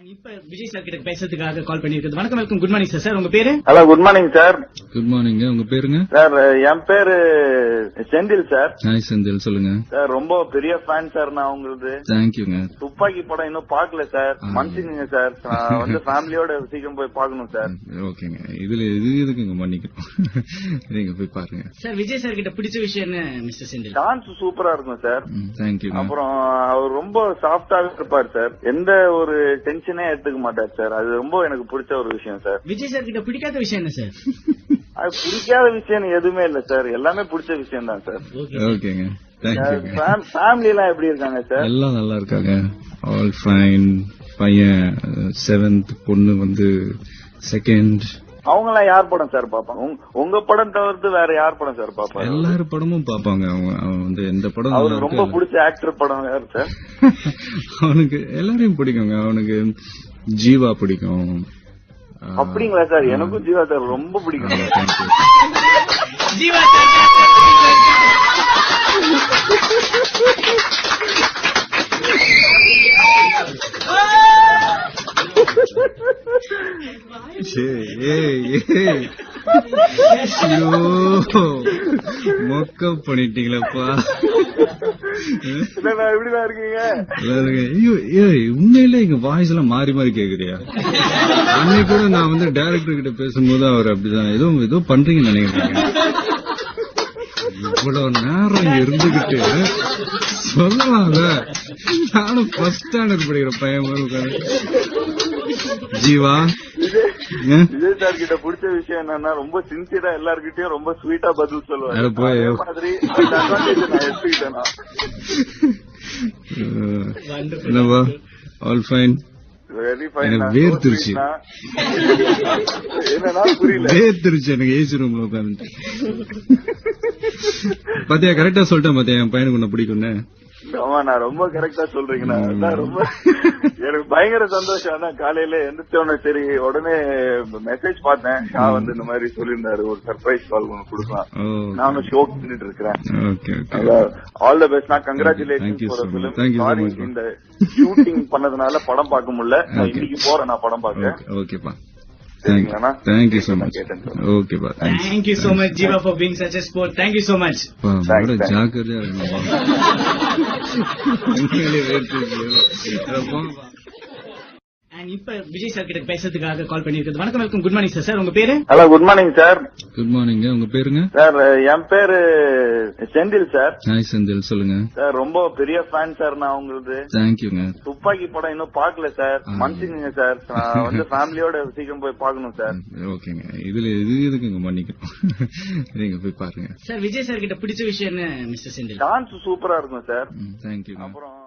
இப்ப விஜய் சார் கிட்ட பேசுறதுக்காக கால் பண்ணிருக்கிறது வணக்கம் welcome good morning sir sir உங்க பேரு hello good morning sir good morning உங்க பேருங்க சார் என் பேரு செந்தில் சார் ஹாய் செந்தில் சொல்லுங்க சார் ரொம்ப பெரிய ஃபேன் சார் நான் உங்களுது தேங்க்யூங்க துப்பாக்கி படம் இன்னும் பார்க்கல சார் மன்னிச்சுங்க சார் நான் வந்து ஃபேமிலியோட சீக்கிரம் போய் பார்க்கணும் சார் ஓகேங்க இதுல இது எதுக்குங்க மன்னிக்கணும் நீங்க போய் பாருங்க சார் விஜய் சார் கிட்ட பிடிச்ச விஷயம் என்ன மிஸ்டர் செந்தில் டான்ஸ் சூப்பரா இருக்கும் சார் தேங்க்யூங்க அப்புறம் அவர் ரொம்ப சாஃப்டாவே இருப்பார் சார் எந்த ஒரு டென்ஷனே எடுத்துக்க மாட்டார் சார் அது ரொம்ப எனக்கு பிடிச்ச ஒரு விஷயம் சார் விஜய் சார் கிட்ட பிடிக்காத விஷயம் என்ன சார் அது பிடிக்காத விஷயம் எதுவுமே இல்ல சார் எல்லாமே பிடிச்ச விஷயம் தான் சார் ஓகேங்க தேங்க்யூங்க ஃபேமிலி எல்லாம் எப்படி இருக்காங்க சார் எல்லாம் நல்லா இருக்காங்க ஆல் ஃபைன் பையன் செவன்த் பொண்ணு வந்து செகண்ட் அவங்க எல்லாம் யார் படம் சார் பாப்பாங்க உங்க- உங்க படம் தவிர்த்து வேற யார் படம் சார் பாப்பாங்க எல்லாரும் படமும் பாப்பாங்க அவங்க அவன் வந்து எந்த படம் நல்லா அவருக்கு ரொம்ப இருக்கு பிடிச்ச ஆக்டர் படம் யார் சார் அவனுக்கு எல்லாரையும் பிடிக்குங்க அவனுக்கு ஜீவா பிடிக்கும் அப்படிங்களா சார் எனக்கும் ஜீவா சார் ரொம்ப பிடிக்கும் சார். தேங்க்யூ ஜீவா சார் ஏய், ஏய், ஏய். ஐயோ, மொக்க பண்ணிட்டீங்களப்பா என்னண்ணா எப்படிதான் இருக்கீங்க எல்லாருங்க, ஐயோ, ஏய், உண்மையிலே எங்க வாய்ஸ் எல்லாம் மாறி மாறி கேக்குறியா அன்னைக்கு கூட நான் வந்து டைரக்டர் கிட்ட பேசும்போது அவர் அப்படிதான் ஏதோ ஏதோ பண்றீங்கன்னு நினைக்கிறேன் இவ்வளவு நேரம் இங்க இருந்துகிட்டு சொல்லலாம்ல நானும் ஃபர்ஸ்ட் ஸ்டாண்டர்ட் படிக்கிற பையன் மாதிரி உட்கார்ந்து ஜீவா ஆ? விஜய் சார் கிட்ட பிடிச்ச விஷயம் என்னன்னா ரொம்ப சின்சியரா எல்லார்கிட்டயும் ரொம்ப ஸ்வீட்டா பதில் அட சொல்லுவாரு போய். அதே மாதிரி அந்த advantage நான் எடுத்துக்கிட்டேன் அஹ், என்னவா ஆல் ஃபைன் வெரி ஃபைன் எனக்கு வேர்த்துருச்சு. என்னன்னா புரியல வேர்த்துருச்சு எனக்கு ஏசி ரூம்ல உட்காந்து பாத்தியா கரெக்டா சொல்லிட்டேன் பாத்தியா என் பையனுக்கு உன்னை பிடிக்கும்னு ஆமா நான் ரொம்ப கரெக்டா சொல்றீங்கண்ணா அதான் ரொம்ப எனக்கு பயங்கர சந்தோஷம் ஆனா காலையில எந்திரிச்சோடனே சரி உடனே மெசேஜ் பார்த்தேன் ஷா வந்து இந்த மாதிரி சொல்லியிருந்தாரு ஒரு சர்ப்ரைஸ் கால் ஒன்று கொடுக்கலாம் ஓ நானும் ஷோ பண்ணிட்டு இருக்கிறேன் okay okay all the best நான் Thank congratulations you for so much. Film Thank you so sorry much, bro. இந்த ஷூட்டிங் பண்ணதுனால படம் பார்க்க முடியல நான் Okay. இன்னைக்கு போறேன் நான் படம் பார்க்க ஓகே ஓகேப்பா சரிங்களாண்ணா? தேங்க்யூ ஸோ மச் கேட்டேன் sir. ஓகேப்பா thanks thank you so much Jiiva for being such a sport thank you so much Thanks, அவரோட thanks. ஜாக்கிரதையா இருக்கணும் உண்மையிலே வேர்த்துருச்சு. அட போங்கப்பா. அண்ட் இப்ப விஜய் சார் கிட்ட பேசுறதுக்காக கால் பண்ணிருக்கிறது வணக்கம் welcome good morning sir sir உங்க பேரு hello good morning sir good morning உங்க பேருங்க சார் என் பேரு செந்தில் சார் ஹாய் செந்தில் சொல்லுங்க சார் ரொம்ப பெரிய ஃபேன் சார் நான் உங்களுது தேங்க்யூங்க துப்பாக்கி படம் இன்னும் பார்க்கல சார் மன்னிச்சுங்க சார் நான் வந்து ஃபேமிலியோட சீக்கிரம் போய் பார்க்கணும் சார் ஓகேங்க இதுல இது எதுக்குங்க மன்னிக்கணும் நீங்க போய் பாருங்க சார் விஜய் சார் கிட்ட பிடிச்ச விஷயம் என்ன மிஸ்டர் செந்தில் டான்ஸ் சூப்பரா இருக்கும் சார் தேங்க்யூங்க அப்புறம்